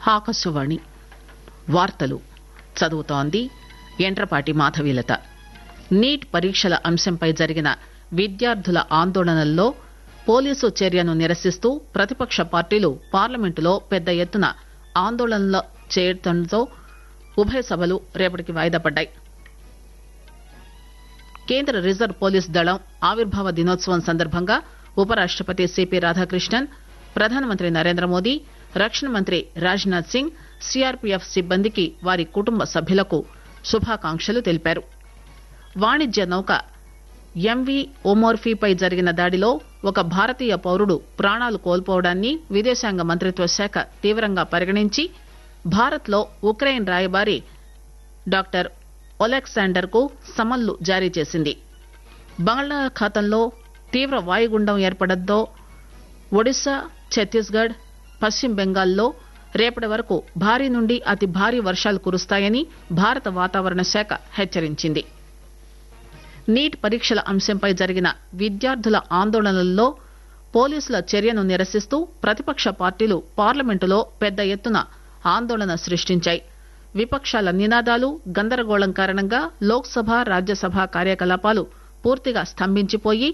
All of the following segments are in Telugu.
ఆకాశవాణి వార్తలు చదువుతోంది ఎంట్రపాటి మాధవీలత నీట్ పరీక్షల అంశంపై జరిగిన విద్యార్థుల ఆందోళనల్లో పోలీసు చర్యను నిరసిస్తూ ప్రతిపక్ష పార్టీలు పార్లమెంటులో పెద్ద ఎత్తున ఆందోళనలు చేయడంతో ఉభయ సభలు రేపటికి వాయిదా పడ్డాయి కేంద్ర రిజర్వ్ పోలీస్ దళం ఆవిర్భావ దినోత్సవం సందర్భంగా ఉపరాష్టపతి సిపి రాధాకృష్ణన్ ప్రధానమంత్రి నరేంద్ర మోదీ రక్షణ మంత్రి రాజ్ నాథ్ సింగ్ సీఆర్పీఎఫ్ సిబ్బందికి వారి కుటుంబ సభ్యులకు శుభాకాంక్షలు తెలిపారు వాణిజ్య నౌక ఎంవీ ఒమోర్ఫీపై జరిగిన దాడిలో ఒక భారతీయ పౌరుడు ప్రాణాలు కోల్పోవడాన్ని విదేశాంగ మంత్రిత్వ శాఖ తీవ్రంగా పరిగణించి భారత్ లో ఉక్రెయిన్ రాయబారి డాక్టర్ ఒలెగ్సాండర్ కు సమన్లు జారీ చేసింది బంగాళాఖాతంలో తీవ్ర వాయుగుండం ఏర్పడంతో ఒడిశా ఛత్తీస్గఢ్ పశ్చిమ బెంగాల్లో రేపటి వరకు భారీ నుండి అతి భారీ వర్షాలు కురుస్తాయని భారత వాతావరణ శాఖ హెచ్చరించింది నీట్ పరీక్షల అంశంపై జరిగిన విద్యార్థుల ఆందోళనల్లో పోలీసుల చర్యను నిరసిస్తూ ప్రతిపక్ష పార్టీలు పార్లమెంటులో పెద్ద ఎత్తున ఆందోళన సృష్టించాయి విపక్షాల నినాదాలు గందరగోళం కారణంగా లోక్ సభ రాజ్యసభ కార్యకలాపాలు పూర్తిగా స్తంభించిపోయి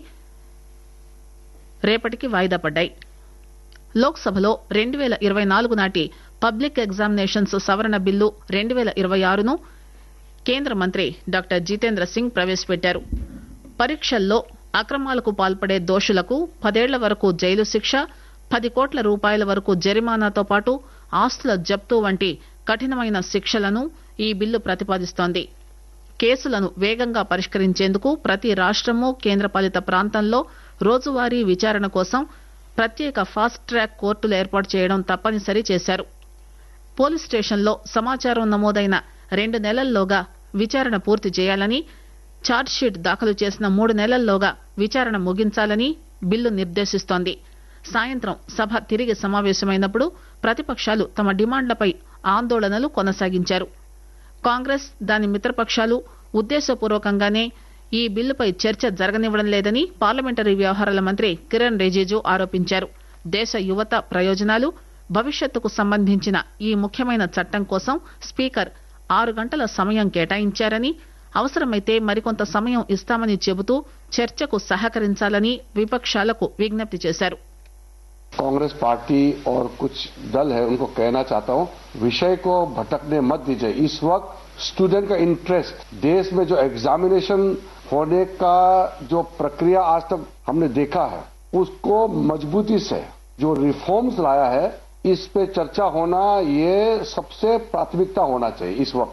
రేపటికి వాయిదా పడ్డాయి లోక్ సభలో రెండు పేల ఇరవై నాలుగు నాటి పబ్లిక్ ఎగ్జామినేషన్స్ సవరణ బిల్లు రెండు పేల ఇరవై ఆరును కేంద్ర మంత్రి డాక్టర్ జితేంద్ర సింగ్ ప్రవేశపెట్టారు పరీక్షల్లో అక్రమాలకు పాల్పడే దోషులకు పదేళ్ల వరకు జైలు శిక్ష పది కోట్ల రూపాయల వరకు జరిమానాతో పాటు ఆస్తుల జప్తు వంటి కఠినమైన శిక్షలను ఈ బిల్లు ప్రతిపాదిస్తోంది కేసులను వేగంగా పరిష్కరించేందుకు ప్రతి రాష్టము కేంద్రపాలిత ప్రాంతంలో రోజువారీ విచారణ కోసం ప్రత్యేక ఫాస్ట్ ట్రాక్ కోర్టులు ఏర్పాటు చేయడం తప్పనిసరి చేశారు పోలీస్ స్టేషన్లో సమాచారం నమోదైన రెండు నెలల్లోగా విచారణ పూర్తి చేయాలని ఛార్జ్షీట్ దాఖలు చేసిన మూడు నెలల్లోగా విచారణ ముగించాలని బిల్లు నిర్దేశిస్తోంది సాయంత్రం సభ తిరిగి సమావేశమైనప్పుడు ప్రతిపక్షాలు తమ డిమాండ్లపై ఆందోళనలు కొనసాగించారు కాంగ్రెస్ దాని మిత్రపక్షాలు ఉద్దేశపూర్వకంగానే ఈ బిల్లుపై చర్చ జరగనివ్వడం లేదని పార్లమెంటరీ వ్యవహారాల మంత్రి కిరణ్ రిజిజు ఆరోపించారు దేశ యువత ప్రయోజనాలు భవిష్యత్తుకు సంబంధించిన ఈ ముఖ్యమైన చట్టం కోసం స్పీకర్ ఆరు గంటల సమయం కేటాయించారని అవసరమైతే మరికొంత సమయం ఇస్తామని చెబుతూ చర్చకు సహకరించాలని విపక్షాలకు విజ్ఞప్తి చేశారు कांग्रेस पार्टी और कुछ दल है उनको कहना चाहता हूं विषय को भटकने मत दीजिए इस वक्त स्टूडेंट का इंटरेस्ट देश में जो एग्जामिनेशन होने का जो प्रक्रिया आज तक हमने देखा है उसको मजबूती से जो रिफॉर्म्स लाया है इस पे चर्चा होना ये सबसे प्राथमिकता होना चाहिए इस वक्त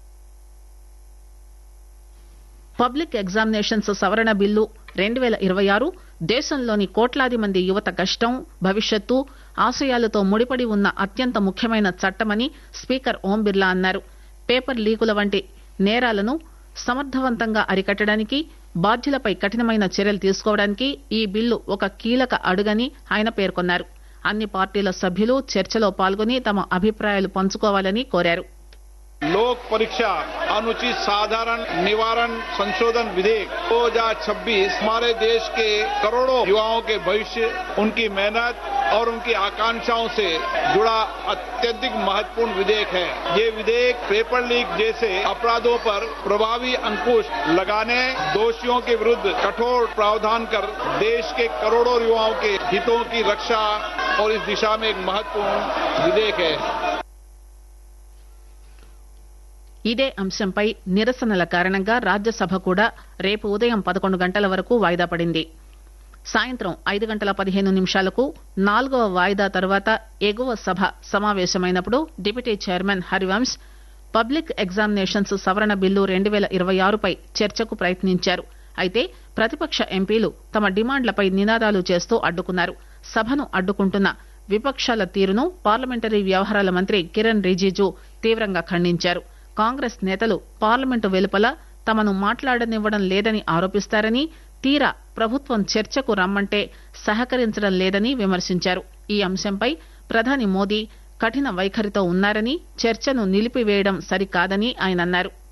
పబ్లిక్ ఎగ్జామినేషన్స్ సవరణ బిల్లు రెండు పేల ఇరవై ఆరు దేశంలోని కోట్లాది మంది యువత కష్టం భవిష్యత్తు ఆశయాలతో ముడిపడి ఉన్న అత్యంత ముఖ్యమైన చట్టమని స్పీకర్ ఓం బిర్లా అన్నారు పేపర్ లీకుల వంటి నేరాలను సమర్థవంతంగా అరికట్టడానికి బాధ్యులపై కఠినమైన చర్యలు తీసుకోవడానికి ఈ బిల్లు ఒక కీలక అడుగని ఆయన పేర్కొన్నారు అన్ని పార్టీల సభ్యులు చర్చలో పాల్గొని తమ అభిప్రాయాలు పంచుకోవాలని కోరారు लोक परीक्षा अनुचित साधारण निवारण संशोधन विधेयक 2026 हमारे देश के करोड़ों युवाओं के भविष्य उनकी मेहनत और उनकी आकांक्षाओं से जुड़ा अत्यधिक महत्वपूर्ण विधेयक है ये विधेयक पेपर लीक जैसे अपराधों पर प्रभावी अंकुश लगाने दोषियों के विरुद्ध कठोर प्रावधान कर देश के करोड़ों युवाओं के हितों की रक्षा और इस दिशा में एक महत्वपूर्ण विधेयक है ఇదే అంశంపై నిరసనల కారణంగా రాజ్యసభ కూడా రేపు ఉదయం పదకొండు గంటల వరకు వాయిదా పడింది సాయంత్రం ఐదు గంటల పదిహేను నిమిషాలకు నాలుగవ వాయిదా తర్వాత ఎగువ సభ సమావేశమైనప్పుడు deputy chairman Harivansh public examinations సవరణ బిల్లు రెండు పేల ఇరవై ఆరుపై చర్చకు ప్రయత్నించారు అయితే ప్రతిపక్ష ఎంపీలు తమ డిమాండ్లపై నినాదాలు చేస్తూ అడ్డుకున్నారు సభను అడ్డుకుంటున్న విపక్షాల తీరును పార్లమెంటరీ వ్యవహారాల మంత్రి కిరణ్ రిజిజు తీవ్రంగా ఖండించారు కాంగ్రెస్ నేతలు పార్లమెంటు వెలుపల తమను మాట్లాడనివ్వడం లేదని ఆరోపిస్తారని తీరా ప్రభుత్వం చర్చకు రమ్మంటే సహకరించడం లేదని విమర్శించారు ఈ అంశంపై ప్రధాని మోదీ కఠిన వైఖరితో ఉన్నారని చర్చను నిలిపివేయడం సరికాదని ఆయన అన్నారు